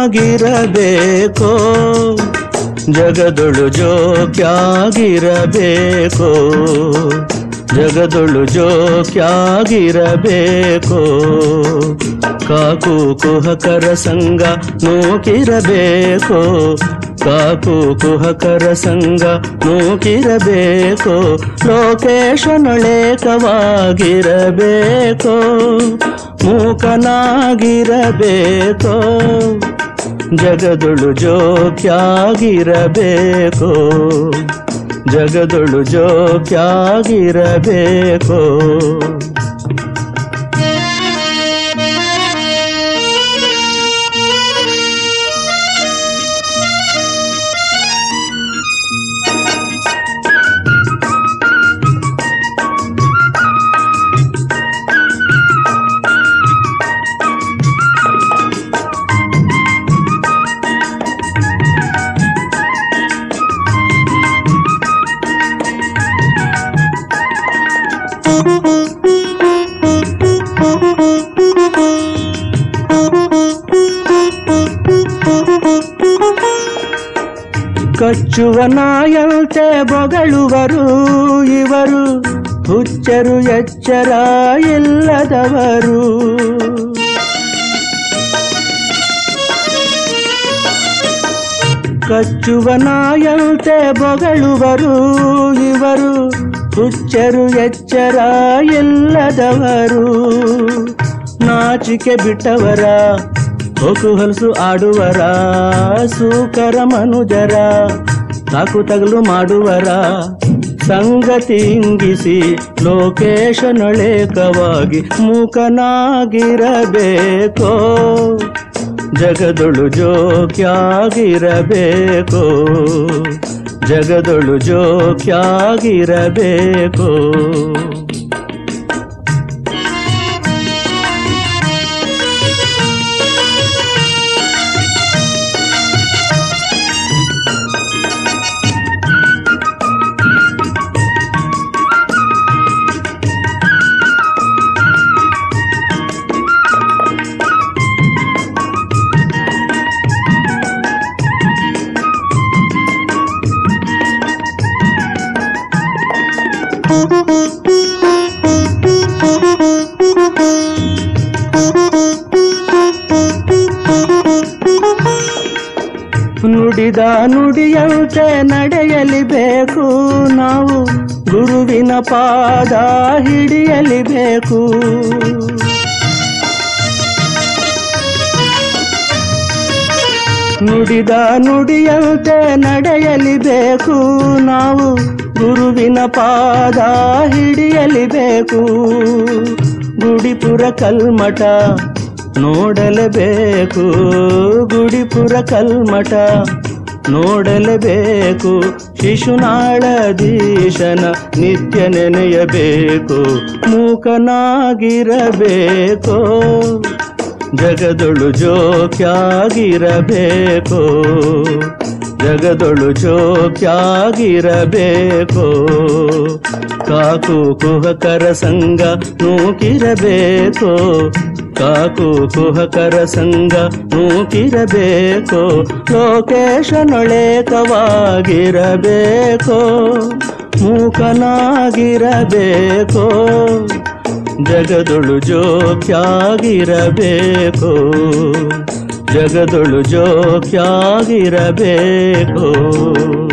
ಮೂಕನಾಗಿರಬೇಕೋ ಜಗದೊಳು ಜೋಕ್ಯಾಗಿರಬೇಕೋ ಜಗದೊಳು ಜೋಕ್ಯಾಗಿರಬೇಕೋ cock ಕುಹಕರ ಸಂಗ ನೂಕಿರಬೇಕೋ cock ಕುಹಕರ ಸಂಗ ನೂಕಿರಬೇಕೋ ಲೋಕೇಶನೊಳೇಕವಾಗಿರಬೇಕೋ ಮೂಕನಾಗಿರಬೇಕೋ ಜಗದೊಳು ಜೋಕ್ಯಾಗಿರಬೇಕೋ ಜಗದೊಳು ಜೋಕ್ಯಾಗಿರಬೇಕೋ ಕಚ್ಚುವ ನಾಯಂತೆ ಬೊಗಳುವರು ಇವರು ಹುಚ್ಚರು ಎಚ್ಚರ ಇಲ್ಲದವರು ಕಚ್ಚುವ ನಾಯಂತೆ ಬೊಗಳುವರು ಇವರು ಹುಚ್ಚರು ಎಚ್ಚರ ಇಲ್ಲದವರು ನಾಚಿಕೆ ಬಿಟ್ಟವರ ಹೊಕು ಹೊಲಸು ಆಡುವರ ಸೂಕರ ಮನುಜರ ತಾಕು ತಗಲು ಮಾಡುವರ ಸಂಗತಿ ಇಂಗಿಸಿ ಲೋಕೇಶನೊಳೇಕವಾಗಿ ಮೂಕನಾಗಿರಬೇಕೋ ಜಗದೊಳು ಜೋಕ್ಯಾಗಿರಬೇಕೋ ಜಗದೊಳು ಜೋಕ್ಯಾಗಿರಬೇಕೋ ನುಡಿದ ನುಡಿಯಂತೆ ನಡೆಯಲಿ ಬೇಕು ನಾವು ಗುರುವಿನ ಪಾದ ಹಿಡಿಯಲಿ ಬೇಕು ನುಡಿದ ನುಡಿಯಂತೆ ನಡೆಯಲಿ ಬೇಕು ನಾವು ಗುರುವಿನ ಪಾದ ಹಿಡಿಯಲಿ ಬೇಕು ಗುಡಿಪುರ ಕಲ್ಮಠ ನೋಡಲೇಬೇಕು ಗುಡಿಪುರ ಕಲ್ಮಠ ನೋಡಲೇಬೇಕು ಶಿಶುನಾಳದೀಶನ ನಿತ್ಯ ನೆನೆಯಬೇಕು ಮೂಕನಾಗಿರಬೇಕು ಜಗದೊಳು ಜೋಕ್ಯಾಗಿರಬೇಕು ಜಗದೊಳು ಜೋಕ್ಯಾಗಿರಬೇಕು ಕಾಕು ಕುಹಕರ ಸಂಗ ನೂಕಿರಬೇಕು ಕಾಕು ಕುಹಕರ ಸಂಗ ನೂಕಿರಬೇಕು ಲೋಕೇಶನೊಳೇಕವಾಗಿರಬೇಕು ಮೂಕನಾಗಿರಬೇಕು ಜಗದೊಳು ಜೋಕ್ಯಾಗಿರಬೇಕು ಜಗದೊಳು ಜೋಕ್ಯಾಗಿರಬೇಕು